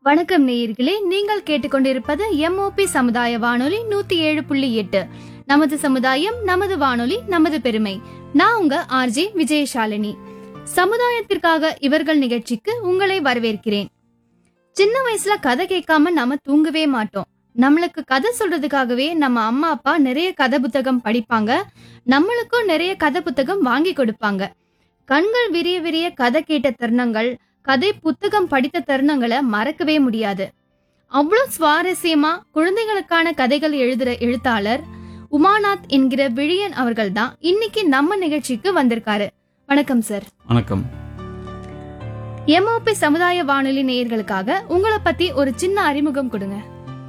வணக்கம் நேயர்களே நீங்கள் கேட்டுக்கொண்டிருப்பது எம்ஓபி சமுதாய வானொலி நூத்தி ஏழு புள்ளி எட்டு நமது சமுதாயம் நமது வானொலி நமது பெருமை நான் உங்க ஆர்ஜே விஜயசாலினி சமுதாயத்திற்காக இவர்கள் நிகழ்ச்சிக்கு உங்களை வரவேற்கிறேன் சின்ன வயசுல கதை கேட்காம நாம தூங்கவே மாட்டோம் நம்மளுக்கு கதை சொல்றதுக்காகவே நம்ம அம்மா அப்பா நிறைய கதை புத்தகம் படிப்பாங்க நம்மளுக்கும் நிறைய கதை புத்தகம் வாங்கி கொடுப்பாங்க கண்கள் விரிய விரிய கதை கேட்ட தருணங்கள் கதை புத்தகம் படித்த தருணங்களை மறக்கவே முடியாது அவ்வளோ சுவாரஸ்யமா குழந்தைகளுக்கான கதைகள் எழுதுற எழுத்தாளர் உமாநாத் என்கிற விழியன் அவர்கள் தான் இன்னைக்கு நம்ம நிகழ்ச்சிக்கு வந்திருக்காரு வணக்கம் சார் வணக்கம் எம்ஓபி சமுதாய வானொலி நேயர்களுக்காக உங்களை பத்தி ஒரு சின்ன அறிமுகம் கொடுங்க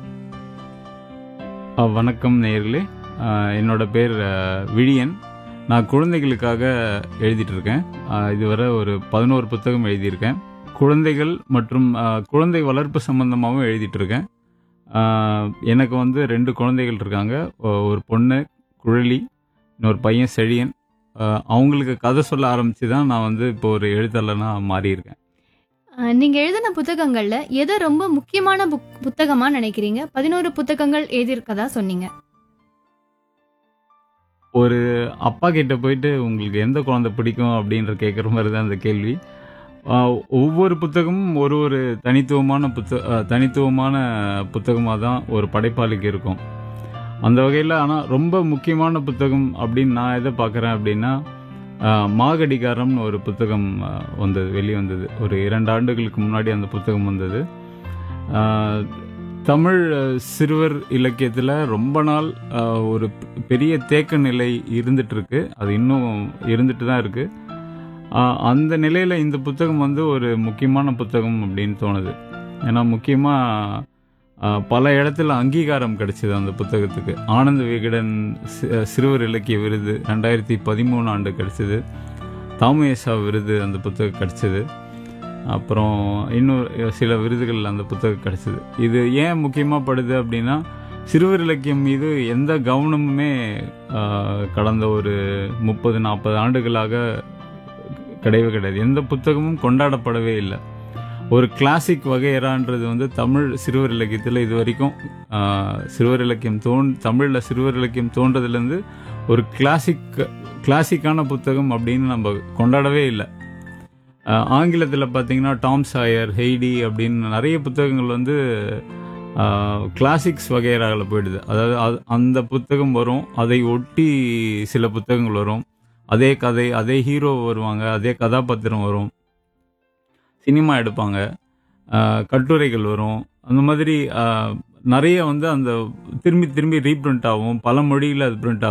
அ, வணக்கம் நேயர்களே அ, என்னோட பேர் அ, விழியன் நான் குழந்தைகளுக்காக எழுதிட்டு இருக்கேன் அ, இதுவரை ஒரு பதினோரு புத்தகம் எழுதியிருக்கேன் குழந்தைகள் மற்றும் அ, குழந்தை வளர்ப்பு சம்பந்தமாகவும் எழுதிட்டு இருக்கேன் அ, எனக்கு வந்து ரெண்டு குழந்தைகள் இருக்காங்க ஒ- ஒரு பொண்ணு குழலி இன்னொரு பையன் செழியன் அ, அவங்களுக்கு கதை சொல்ல ஆரம்பிச்சு தான் நான் வந்து இப்போ ஒரு எழுத்தாளனா மாறியிருக்கேன் அஹ், நீங்க எழுதின புத்தகங்கள்ல எதை ரொம்ப முக்கியமான புக் புத்தகமா நினைக்கிறீங்க பதினோரு புத்தகங்கள் எழுதியிருக்கதா சொன்னீங்க ஒரு அப்பா கிட்ட போயிட்டு உங்களுக்கு எந்த குழந்தை பிடிக்கும் அப்படின்ற கேட்குற மாதிரி தான் அந்த கேள்வி ஆஹ் ஒவ்வொரு புத்தகமும் ஒரு ஒரு தனித்துவமான புத்த ஆஹ் தனித்துவமான புத்தகமாக தான் ஒரு படைப்பாளிக்கு இருக்கும் அந்த வகையில் ஆனால் ரொம்ப முக்கியமான புத்தகம் அப்படின்னு நான் எதை பார்க்குறேன் அப்படின்னா ஆஹ் மாகடிகாரம்னு ஒரு புத்தகம் ஆஹ் வந்தது வெளிவந்தது ஒரு இரண்டு ஆண்டுகளுக்கு முன்னாடி அந்த புத்தகம் வந்தது ஆஹ் தமிழ் அஹ், சிறுவர் இலக்கியத்தில் ரொம்ப நாள் அஹ், ஒரு பெ- பெரிய தேக்க நிலை இருந்துட்டு இருக்கு அது இன்னும் இருந்துட்டு தான் இருக்கு அஹ், அந்த நிலையில் இந்த புத்தகம் வந்து ஒரு முக்கியமான புத்தகம் அப்படின்னு தோணுது ஏன்னா முக்கியமாக பல இடத்துல அங்கீகாரம் கிடைச்சது அந்த புத்தகத்துக்கு ஆனந்த விகடன் சி- அஹ், சிறுவர் இலக்கிய விருது ரெண்டாயிரத்தி பதிமூணு ஆண்டு கிடைச்சது தாமுயேசா விருது அந்த புத்தகம் கிடைச்சது அப்புறம் இன்னும் சில விருதுகள் அந்த புத்தகம் கிடைச்சது இது ஏன் முக்கியமாக படுது அப்படின்னா சிறுவர் இலக்கியம் மீது எந்த கவனமுமே ஆஹ், கடந்த ஒரு முப்பது நாற்பது ஆண்டுகளாக கிடையவே கிடையாது எந்த புத்தகமும் கொண்டாடப்படவே இல்லை ஒரு கிளாசிக் வகையறான்றது வந்து தமிழ் சிறுவர் இலக்கியத்தில் இது வரைக்கும் ஆஹ், சிறுவர் இலக்கியம் தோன் தமிழில் சிறுவர் இலக்கியம் தோன்றதுலேருந்து ஒரு கிளாசிக் கிளாசிக்கான புத்தகம் அப்படின்னு நம்ம கொண்டாடவே இல்லை ஆங்கிலத்தில் பார்த்தீங்கன்னா டாம் சாயர் ஹெய்டி அப்படின்னு நிறைய புத்தகங்கள் வந்து கிளாசிக்ஸ் வகையறாவில் போயிடுது அதாவது அது- அந்த புத்தகம் வரும் அதை ஒட்டி சில புத்தகங்கள் வரும் அதே கதை அதே ஹீரோ வருவாங்க அதே கதாபாத்திரம் வரும் சினிமா எடுப்பாங்க ஆஹ் கட்டுரைகள் வரும் அந்த மாதிரி ஆஹ் நிறைய வந்து அந்த திரும்பி திரும்பி ரீப்ரிண்ட் ஆகும் பல மொழியில் அது பிரிண்ட் ஆகும்